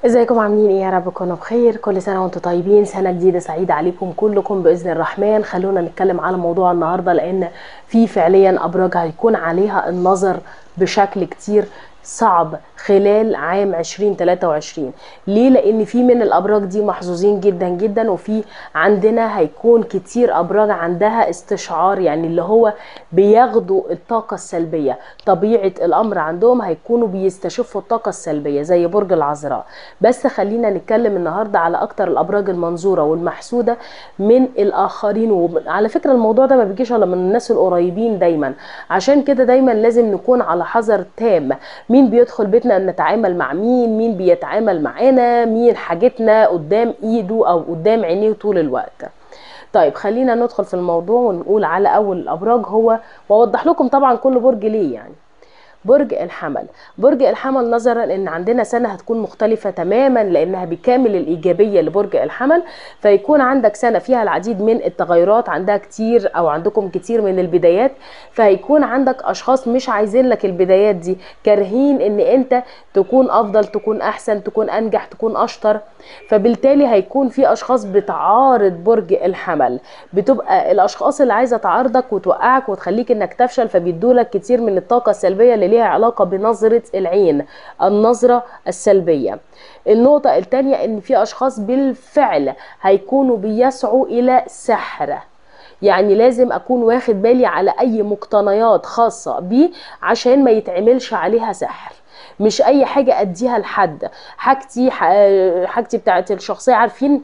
ازيكم عاملين ايه يا رب تكونوا بخير كل سنه وانتم طيبين سنه جديده سعيده عليكم كلكم باذن الرحمن خلونا نتكلم على موضوع النهارده لان في فعليا ابراج هيكون عليها النظر بشكل كتير صعب خلال عام 2023 ليه لان في من الابراج دي محظوظين جدا جدا وفي عندنا هيكون كتير ابراج عندها استشعار يعني اللي هو بياخدوا الطاقه السلبيه طبيعه الامر عندهم هيكونوا بيستشفوا الطاقه السلبيه زي برج العذراء بس خلينا نتكلم النهارده على اكتر الابراج المنظوره والمحسوده من الاخرين وعلى فكره الموضوع ده ما بيجيش الا من الناس القريبين دايما عشان كده دايما لازم نكون على حذر تام مين بيدخل بيتنا ان نتعامل مع مين مين بيتعامل معانا مين حاجتنا قدام ايده او قدام عينيه طول الوقت طيب خلينا ندخل في الموضوع ونقول على اول الابراج هو واوضح لكم طبعا كل برج ليه يعني برج الحمل برج الحمل نظرا ان عندنا سنه هتكون مختلفه تماما لانها بكامل الايجابيه لبرج الحمل فيكون عندك سنه فيها العديد من التغيرات عندها كتير او عندكم كتير من البدايات فهيكون عندك اشخاص مش عايزين لك البدايات دي كارهين ان انت تكون افضل تكون احسن تكون انجح تكون اشطر فبالتالي هيكون في اشخاص بتعارض برج الحمل بتبقى الاشخاص اللي عايزه تعارضك وتوقعك وتخليك انك تفشل فبيدولك كتير من الطاقه السلبيه اللي ليها علاقه بنظره العين النظره السلبيه النقطه الثانيه ان في اشخاص بالفعل هيكونوا بيسعوا الى سحر يعني لازم اكون واخد بالي على اي مقتنيات خاصه بيه عشان ما يتعملش عليها سحر مش اي حاجه اديها لحد حاجتي حاجتي بتاعت الشخصيه عارفين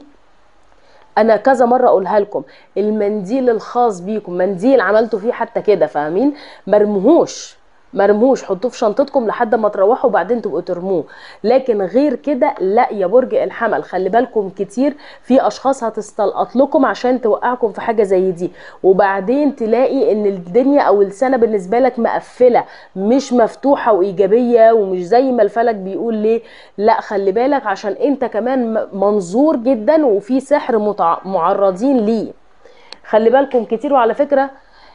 انا كذا مره اقولها لكم المنديل الخاص بيكم منديل عملتوا فيه حتى كده فاهمين مرموهوش مرموش حطوه في شنطتكم لحد ما تروحوا وبعدين تبقوا ترموه لكن غير كده لا يا برج الحمل خلي بالكم كتير في اشخاص هتستلقط لكم عشان توقعكم في حاجه زي دي وبعدين تلاقي ان الدنيا او السنه بالنسبه لك مقفله مش مفتوحه وايجابيه ومش زي ما الفلك بيقول ليه لا خلي بالك عشان انت كمان منظور جدا وفي سحر متع... معرضين ليه خلي بالكم كتير وعلى فكره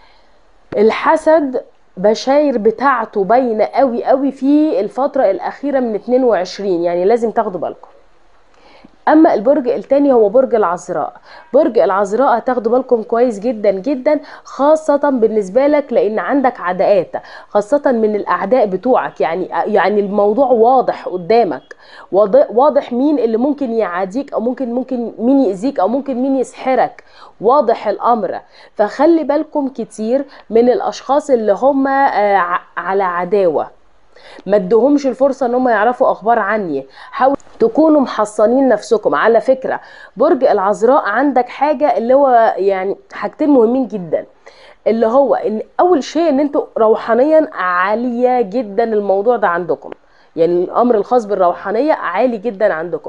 الحسد بشاير بتاعته باينه قوي قوي في الفتره الاخيره من 22 يعني لازم تاخدوا بالكم اما البرج التاني هو برج العذراء برج العذراء هتاخدوا بالكم كويس جدا جدا خاصة بالنسبة لك لان عندك عداءات خاصة من الاعداء بتوعك يعني يعني الموضوع واضح قدامك واضح مين اللي ممكن يعاديك او ممكن ممكن مين يأذيك او ممكن مين يسحرك واضح الامر فخلي بالكم كتير من الاشخاص اللي هم على عداوة ما ادهمش الفرصة ان هم يعرفوا اخبار عني حاول تكونوا محصنين نفسكم على فكرة برج العذراء عندك حاجة اللي هو يعني حاجتين مهمين جدا اللي هو ان اول شيء ان انتوا روحانيا عالية جدا الموضوع ده عندكم يعني الامر الخاص بالروحانية عالي جدا عندكم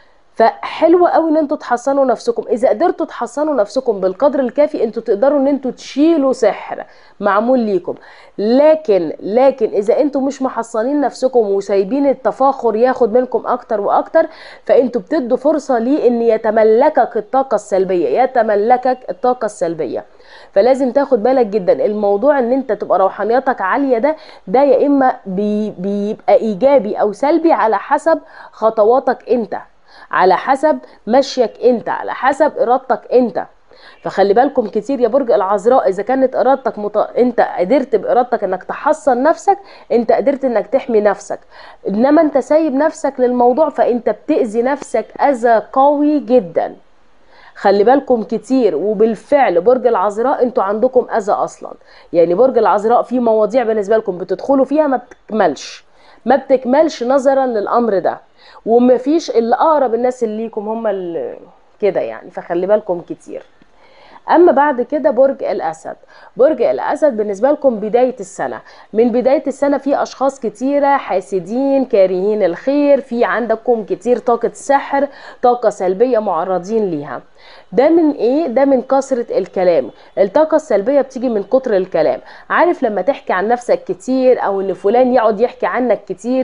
فحلو قوي ان انتوا تحصنوا نفسكم اذا قدرتوا تحصنوا نفسكم بالقدر الكافي انتوا تقدروا ان انتوا تشيلوا سحر معمول ليكم لكن لكن اذا انتوا مش محصنين نفسكم وسايبين التفاخر ياخد منكم اكتر واكتر فانتوا بتدوا فرصه ليه ان يتملكك الطاقه السلبيه يتملكك الطاقه السلبيه فلازم تاخد بالك جدا الموضوع ان انت تبقى روحانياتك عاليه ده ده يا اما بي بيبقى ايجابي او سلبي على حسب خطواتك انت على حسب مشيك انت على حسب ارادتك انت فخلي بالكم كتير يا برج العذراء اذا كانت ارادتك مط... انت قدرت بارادتك انك تحصن نفسك انت قدرت انك تحمي نفسك انما انت سايب نفسك للموضوع فانت بتاذي نفسك اذى قوي جدا خلي بالكم كتير وبالفعل برج العذراء انتوا عندكم اذى اصلا يعني برج العذراء في مواضيع بالنسبه لكم بتدخلوا فيها ما بتكملش ما بتكملش نظرا للامر ده ومفيش اللي اقرب الناس اللي ليكم هم اللي كده يعني فخلي بالكم كتير اما بعد كده برج الاسد برج الاسد بالنسبه لكم بدايه السنه من بدايه السنه في اشخاص كتيره حاسدين كارهين الخير في عندكم كتير طاقه سحر طاقه سلبيه معرضين ليها ده من ايه ده من كثره الكلام الطاقه السلبيه بتيجي من كتر الكلام عارف لما تحكي عن نفسك كتير او ان فلان يقعد يحكي عنك كتير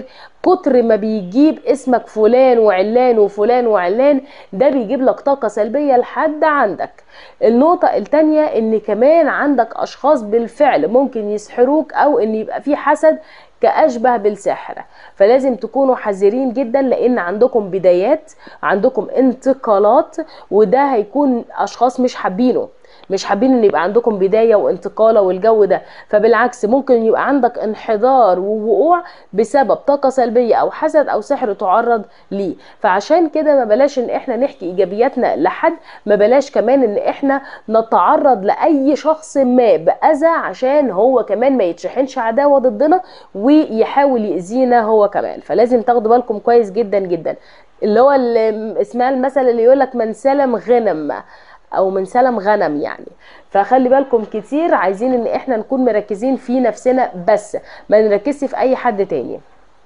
كتر ما بيجيب اسمك فلان وعلان وفلان وعلان ده بيجيب لك طاقة سلبية لحد عندك النقطة التانية ان كمان عندك اشخاص بالفعل ممكن يسحروك او ان يبقى في حسد كأشبه بالسحر فلازم تكونوا حذرين جدا لان عندكم بدايات عندكم انتقالات وده هيكون اشخاص مش حابينه مش حابين ان يبقى عندكم بدايه وانتقاله والجو ده فبالعكس ممكن يبقى عندك انحدار ووقوع بسبب طاقه سلبيه او حسد او سحر تعرض ليه فعشان كده ما بلاش ان احنا نحكي ايجابياتنا لحد ما بلاش كمان ان احنا نتعرض لاي شخص ما باذى عشان هو كمان ما يتشحنش عداوه ضدنا ويحاول يأذينا هو كمان فلازم تاخدوا بالكم كويس جدا جدا اللي هو اللي اسمها المثل اللي يقولك من سلم غنم او من سلم غنم يعني فخلي بالكم كتير عايزين ان احنا نكون مركزين في نفسنا بس ما نركزش في اي حد تاني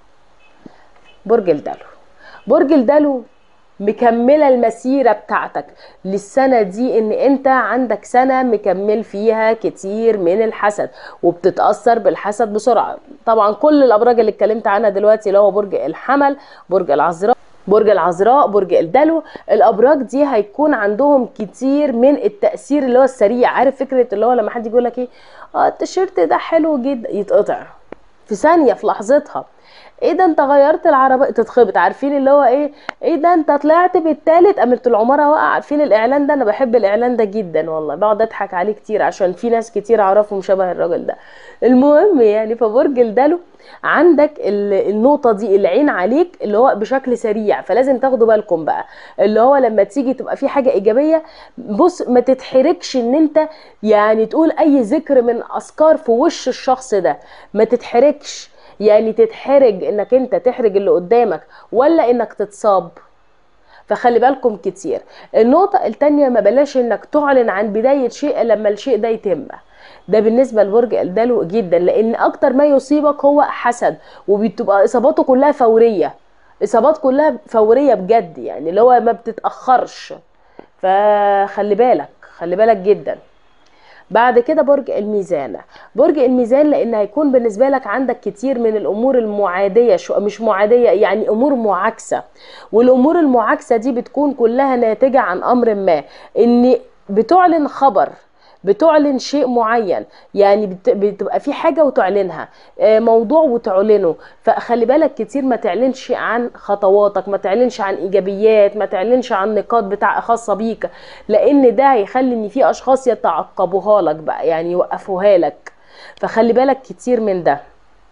برج الدلو برج الدلو مكمله المسيره بتاعتك للسنه دي ان انت عندك سنه مكمل فيها كتير من الحسد وبتتاثر بالحسد بسرعه طبعا كل الابراج اللي اتكلمت عنها دلوقتي اللي هو برج الحمل برج العذراء برج العذراء برج الدلو الابراج دي هيكون عندهم كتير من التاثير اللي هو السريع عارف فكره اللي هو لما حد يقول لك ايه اه التيشيرت ده حلو جدا يتقطع في ثانيه في لحظتها ايه ده انت غيرت العربيه تتخبط عارفين اللي هو ايه ايه ده انت طلعت بالتالت قامت العماره واقع عارفين الاعلان ده انا بحب الاعلان ده جدا والله بقعد اضحك عليه كتير عشان في ناس كتير اعرفهم شبه الراجل ده المهم يعني فبرج الدلو عندك النقطة دي العين عليك اللي هو بشكل سريع فلازم تاخدوا بالكم بقى اللي هو لما تيجي تبقى في حاجة ايجابية بص ما تتحركش ان انت يعني تقول اي ذكر من اذكار في وش الشخص ده ما تتحركش يعني تتحرج انك انت تحرج اللي قدامك ولا انك تتصاب فخلي بالكم كتير النقطة التانية ما بلاش انك تعلن عن بداية شيء لما الشيء ده يتم ده بالنسبة لبرج الدلو جدا لان اكتر ما يصيبك هو حسد وبتبقى اصاباته كلها فورية اصابات كلها فورية بجد يعني اللي هو ما بتتأخرش فخلي بالك خلي بالك جدا بعد كده برج الميزان برج الميزان لان هيكون بالنسبه لك عندك كتير من الامور المعاديه شو مش معاديه يعني امور معاكسه والامور المعاكسه دي بتكون كلها ناتجه عن امر ما ان بتعلن خبر بتعلن شيء معين يعني بتبقى في حاجة وتعلنها موضوع وتعلنه فخلي بالك كتير ما تعلنش عن خطواتك ما تعلنش عن ايجابيات ما تعلنش عن نقاط بتاع خاصة بيك لان ده هيخلي ان في اشخاص يتعقبوها لك بقى يعني يوقفوها لك فخلي بالك كتير من ده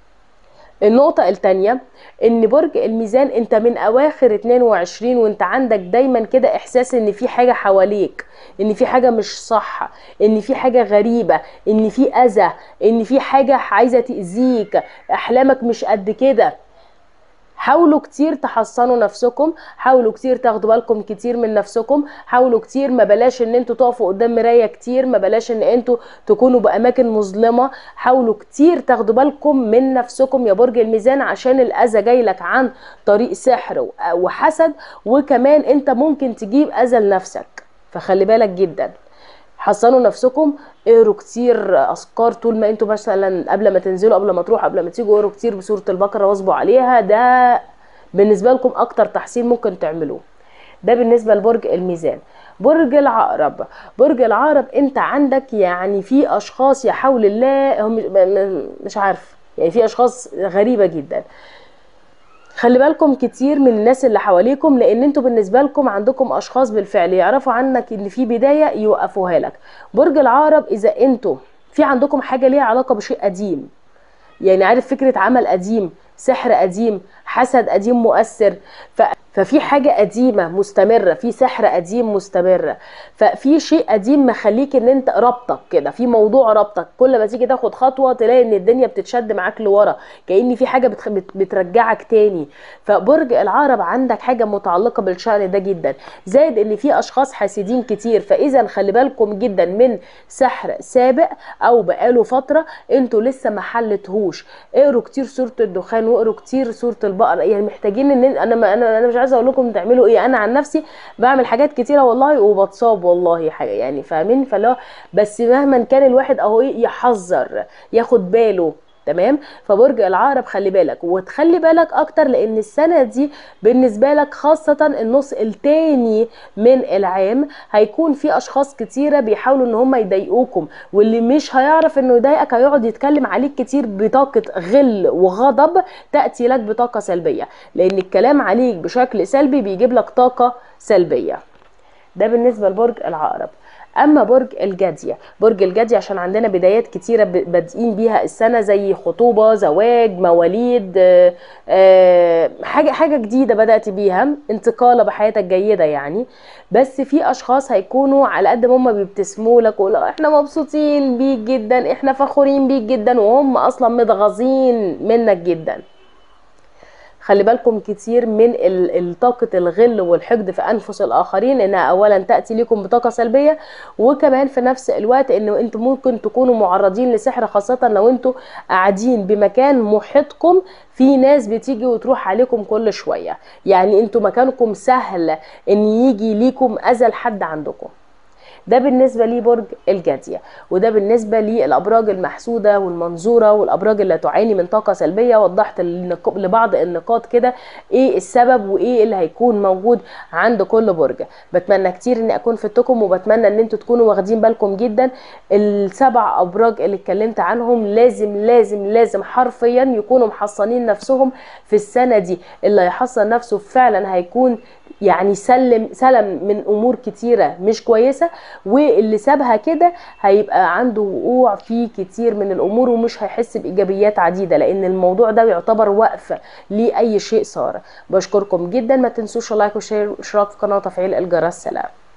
النقطة التانية ان برج الميزان انت من اواخر 22 وانت عندك دايما كده احساس ان في حاجة حواليك ان في حاجة مش صح ان في حاجة غريبة ان في اذى ان في حاجة عايزة تأذيك احلامك مش قد كده حاولوا كتير تحصنوا نفسكم حاولوا كتير تاخدوا بالكم كتير من نفسكم حاولوا كتير ما بلاش ان انتوا تقفوا قدام مرايه كتير ما بلاش ان انتوا تكونوا باماكن مظلمه حاولوا كتير تاخدوا بالكم من نفسكم يا برج الميزان عشان الاذى جاي لك عن طريق سحر وحسد وكمان انت ممكن تجيب اذى لنفسك فخلي بالك جدا حصنوا نفسكم اقروا كتير اذكار طول ما انتوا مثلا قبل ما تنزلوا قبل ما تروحوا قبل ما تيجوا اقروا كتير بسوره البقره واظبوا عليها ده بالنسبه لكم اكتر تحسين ممكن تعملوه ده بالنسبه لبرج الميزان برج العقرب برج العقرب انت عندك يعني في اشخاص يا حول الله هم مش عارف يعني في اشخاص غريبه جدا خلي بالكم كتير من الناس اللي حواليكم لان انتوا بالنسبه لكم عندكم اشخاص بالفعل يعرفوا عنك ان في بدايه يوقفوها لك برج العقرب اذا انتوا في عندكم حاجه ليها علاقه بشيء قديم يعني عارف فكره عمل قديم سحر قديم حسد قديم مؤثر ف... ففي حاجة قديمة مستمرة في سحر قديم مستمرة ففي شيء قديم مخليك ان انت ربطك كده في موضوع ربطك كل ما تيجي تاخد خطوة تلاقي ان الدنيا بتتشد معاك لورا كأن في حاجة بتخ... بت... بترجعك تاني فبرج العقرب عندك حاجة متعلقة بالشأن ده جدا زائد ان في اشخاص حاسدين كتير فاذا خلي بالكم جدا من سحر سابق او بقاله فترة انتوا لسه ما حلتهوش اقروا كتير سورة الدخان واقروا كتير سورة البقرة يعني محتاجين ان انا ما انا انا مش عايزه اقول لكم تعملوا ايه انا عن نفسي بعمل حاجات كتيره والله وبتصاب والله حاجه يعني فاهمين فاللي هو بس مهما كان الواحد اهو ايه يحذر ياخد باله تمام فبرج العقرب خلي بالك وتخلي بالك اكتر لان السنه دي بالنسبه لك خاصه النص التاني من العام هيكون في اشخاص كتيره بيحاولوا ان هم يضايقوكم واللي مش هيعرف انه يضايقك هيقعد يتكلم عليك كتير بطاقه غل وغضب تاتي لك بطاقه سلبيه لان الكلام عليك بشكل سلبي بيجيب لك طاقه سلبيه ده بالنسبه لبرج العقرب اما برج الجديه برج الجديه عشان عندنا بدايات كتيره ب- بادئين بيها السنه زي خطوبه زواج مواليد آه، آه، حاجه حاجه جديده بدات بيها انتقاله بحياتك جيده يعني بس في اشخاص هيكونوا على قد ما هم بيبتسموا لك ويقولوا احنا مبسوطين بيك جدا احنا فخورين بيك جدا وهم اصلا متغاظين منك جدا خلي بالكم كتير من ال- ال- طاقة الغل والحقد في أنفس الآخرين إنها أولا تأتي لكم بطاقة سلبية وكمان في نفس الوقت إنه أنتم ممكن تكونوا معرضين لسحر خاصة لو أنتم قاعدين بمكان محيطكم في ناس بتيجي وتروح عليكم كل شوية يعني أنتم مكانكم سهل إن يجي ليكم أذى لحد عندكم ده بالنسبه لبرج الجديه وده بالنسبه للابراج المحسوده والمنظوره والابراج اللي تعاني من طاقه سلبيه وضحت النق- لبعض النقاط كده ايه السبب وايه اللي هيكون موجود عند كل برج بتمنى كتير اني اكون فدتكم وبتمنى ان انتوا تكونوا واخدين بالكم جدا السبع ابراج اللي اتكلمت عنهم لازم لازم لازم حرفيا يكونوا محصنين نفسهم في السنه دي اللي هيحصن نفسه فعلا هيكون يعني سلم سلم من امور كتيره مش كويسه واللي سابها كده هيبقى عنده وقوع في كتير من الامور ومش هيحس بايجابيات عديده لان الموضوع ده يعتبر وقف لاي شيء صار بشكركم جدا ما تنسوش اللايك والشير والاشتراك في القناه وتفعيل الجرس سلام